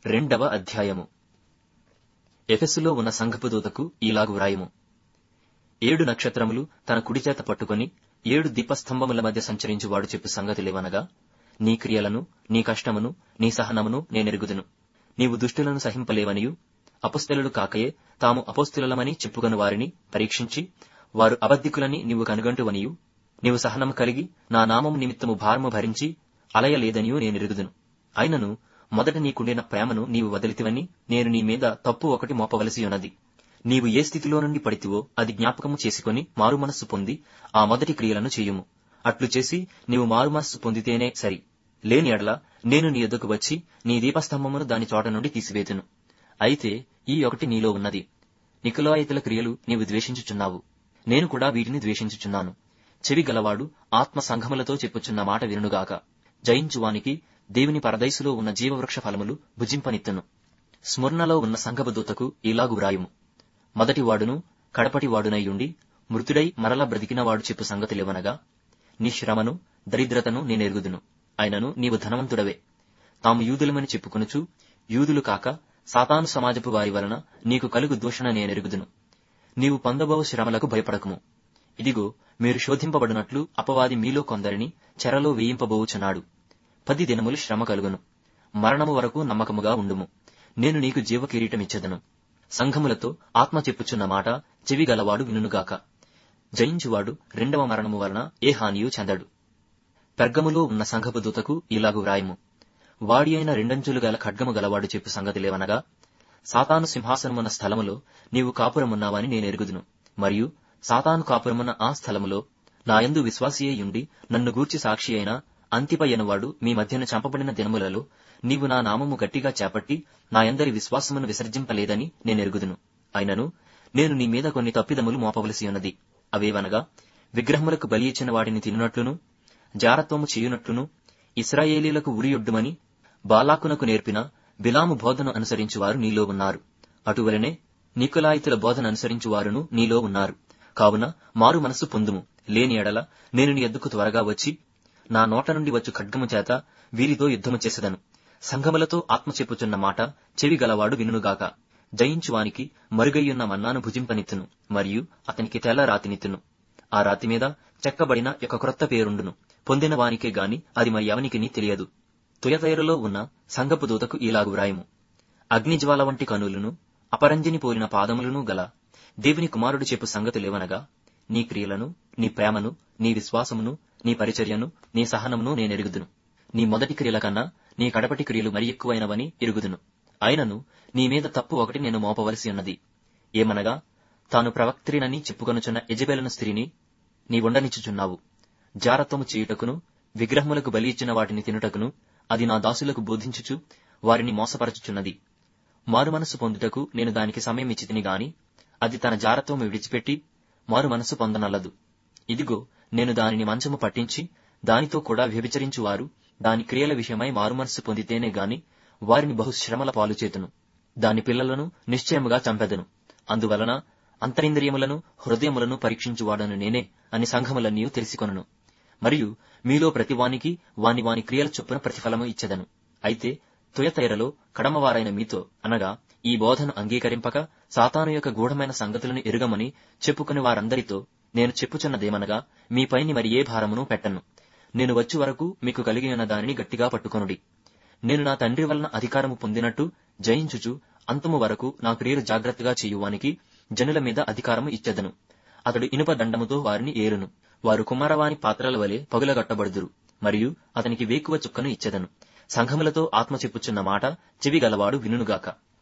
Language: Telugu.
రెండవ అధ్యాయము ఎఫెసులో ఉన్న సంఘపు దూతకు ఈలాగు వ్రాయము ఏడు నక్షత్రములు తన కుడిచేత పట్టుకొని ఏడు దీపస్తంభముల మధ్య సంచరించువాడు చెప్పు సంగతులేవనగా నీ క్రియలను నీ కష్టమును నీ సహనమును నేనెరుగుదును నీవు దుష్టులను సహింపలేవనియు అపస్థలులు కాకయే తాము అపోస్తులమని చెప్పుకొని వారిని పరీక్షించి వారు అబద్ధికులని నీవు కనుగంటువనియు నీవు సహనం కలిగి నా నామము నిమిత్తము భారము భరించి అలయలేదనియు నేనెరుగుదును అయినను మొదట నీకుండిన ప్రేమను నీవు వదిలితివని నేను నీ మీద తప్పు ఒకటి మోపవలసి ఉన్నది నీవు ఏ స్థితిలో నుండి పడితివో అది జ్ఞాపకము చేసుకొని మారుమనస్సు పొంది ఆ మొదటి క్రియలను చేయుము అట్లు చేసి నీవు మారుమనస్సు పొందితేనే సరి లేని ఎడల నేను నీ ఎద్దుకు వచ్చి నీ దీపస్తంభమును దాని చోట నుండి తీసివేతును అయితే ఈ ఒకటి నీలో ఉన్నది నికులాయితుల క్రియలు నీవు ద్వేషించుచున్నావు నేను కూడా వీటిని ద్వేషించుచున్నాను చెవి గలవాడు ఆత్మ సంఘములతో చెప్పుచున్న మాట వినుగాక జయించువానికి దేవుని పరదైసులో ఉన్న జీవవృక్ష ఫలములు భుజింపనిత్తును స్మరణలో ఉన్న సంఘపు దూతకు ఇలాగు వ్రాయుము మొదటి వాడును కడపటి వాడునయ్యుండి మృతుడై మరల బ్రతికినవాడు చెప్పు సంగతులేవనగా నీ శ్రమను దరిద్రతను నేనెరుగుదును అయినను నీవు ధనవంతుడవే తాము యూదులమని చెప్పుకొనుచు యూదులు కాక సాతాను సమాజపు వారి వలన నీకు కలుగు దూషణ నేనెరుగుదును నీవు పొందబోవు శ్రమలకు భయపడకము ఇదిగో మీరు శోధింపబడినట్లు అపవాది మీలో కొందరిని చెరలో వేయింపబోవుచున్నాడు పది దినములు శ్రమ కలుగును మరణము వరకు నమ్మకముగా ఉండుము నేను నీకు జీవ కిరీటమిచ్చెదను సంఘములతో ఆత్మ చెప్పుచున్న మాట చెవి గలవాడు వినుగాక జయించువాడు రెండవ మరణము వలన ఏ హానియూ చెందడు పెర్గములో ఉన్న సంఘపు దూతకు ఇలాగు వ్రాయము వాడి అయిన రెండంచులు గల ఖడ్గము గలవాడు చెప్పు సంగతిలేవనగా సాతాను సింహాసనమున్న స్థలములో నీవు కాపురమున్నావని నేనెరుగుదును మరియు సాతాను కాపురమున్న ఆ స్థలములో నాయందు విశ్వాసియ్యుండి నన్ను గూర్చి సాక్షి అయిన అంతిపయ్యనవాడు మీ మధ్యన చంపబడిన దినములలో నీవు నా నామము గట్టిగా చేపట్టి నాయందరి విశ్వాసమును విసర్జింపలేదని నేనెరుగుదును అయినను నేను నీ మీద కొన్ని తప్పిదములు మోపవలసి ఉన్నది అవేవనగా విగ్రహములకు బలి ఇచ్చిన వాటిని తినునట్లును జారత్వము చేయునట్లును ఇస్రాయేలీలకు ఉరియొడ్డుమని బాలాకునకు నేర్పిన బిలాము బోధను అనుసరించువారు నీలో ఉన్నారు అటువలనే నికులాయితుల బోధన అనుసరించువారును నీలో ఉన్నారు కావున మారు మనస్సు పొందుము లేని ఎడల నేను నీ ఎద్దుకు త్వరగా వచ్చి నా నోట నుండి వచ్చు ఖడ్గము చేత వీరితో యుద్ధము చేసేదను సంఘములతో ఆత్మ చెప్పుచున్న మాట చెవి గలవాడు వినుగాక జయించువానికి మరుగయ్యున్న మన్నాను భుజింపనిత్తును మరియు అతనికి తెల్ల రాతినిత్తును ఆ రాతి మీద చెక్కబడిన ఒక క్రొత్త పేరుండును పొందిన వానికే గాని అది మరి ఎవనికిని తెలియదు తుయతైరులో ఉన్న సంగపు దూతకు ఇలాగు వ్రాయము అగ్నిజ్వాల వంటి కనులను అపరంజిని పోలిన పాదములను గల దేవుని కుమారుడు చెప్పు సంగతులేవనగా నీ క్రియలను నీ ప్రేమను నీ విశ్వాసమును నీ పరిచర్యను నీ సహనమును నేనెరుగుదును నీ మొదటి క్రియల కన్నా నీ కడపటి క్రియలు మరి ఎక్కువైనవని ఎరుగుదును అయినను నీ మీద తప్పు ఒకటి నేను మోపవలసి ఉన్నది ఏమనగా తాను ప్రవక్త్రినని చెప్పుకొనుచున్న యజబెలను స్త్రీని నీ ఉండనిచ్చుచున్నావు జారత్వము చేయుటకును విగ్రహములకు బలి ఇచ్చిన వాటిని తినుటకును అది నా దాసులకు బోధించుచు వారిని మోసపరచుచున్నది మారు మనస్సు పొందుటకు నేను దానికి సమయం ఇచ్చితిని గాని అది తన జారత్వము విడిచిపెట్టి మారు మనస్సు పొందనల్లదు ఇదిగో నేను దానిని మంచము పట్టించి దానితో కూడా వ్యభిచరించువారు దాని క్రియల విషయమై మారుమనస్సు పొందితేనే గాని వారిని బహుశ్రమల పాలు చేతును దాని పిల్లలను నిశ్చయముగా చంపెదను అందువలన అంతరింద్రియములను హృదయములను పరీక్షించువాడను నేనే అని సంఘములన్నీ తెలిసికొనను మరియు మీలో ప్రతివానికి వాని వాని క్రియల చొప్పున ప్రతిఫలము ఇచ్చెదను అయితే తుయతైరలో కడమవారైన మీతో అనగా ఈ బోధను అంగీకరింపక సాతాను యొక్క గూఢమైన సంగతులను ఎరుగమని చెప్పుకుని వారందరితో నేను చెప్పుచున్నదేమనగా మీపైని మరి ఏ భారమును పెట్టను నేను వచ్చి వరకు మీకు కలిగి ఉన్న దానిని గట్టిగా పట్టుకొనుడి నేను నా తండ్రి వలన అధికారము పొందినట్టు జయించుచు అంతము వరకు నా క్రియలు జాగ్రత్తగా చేయువానికి జనుల మీద అధికారము ఇచ్చెదను అతడు ఇనుప దండముతో వారిని ఏరును వారు కుమారవాని పాత్రల వలె పగులగొట్టబడుదురు మరియు అతనికి వేకువ చుక్కను ఇచ్చెదను సంఘములతో ఆత్మ చెప్పుచున్న మాట చెవి గలవాడు వినుగాక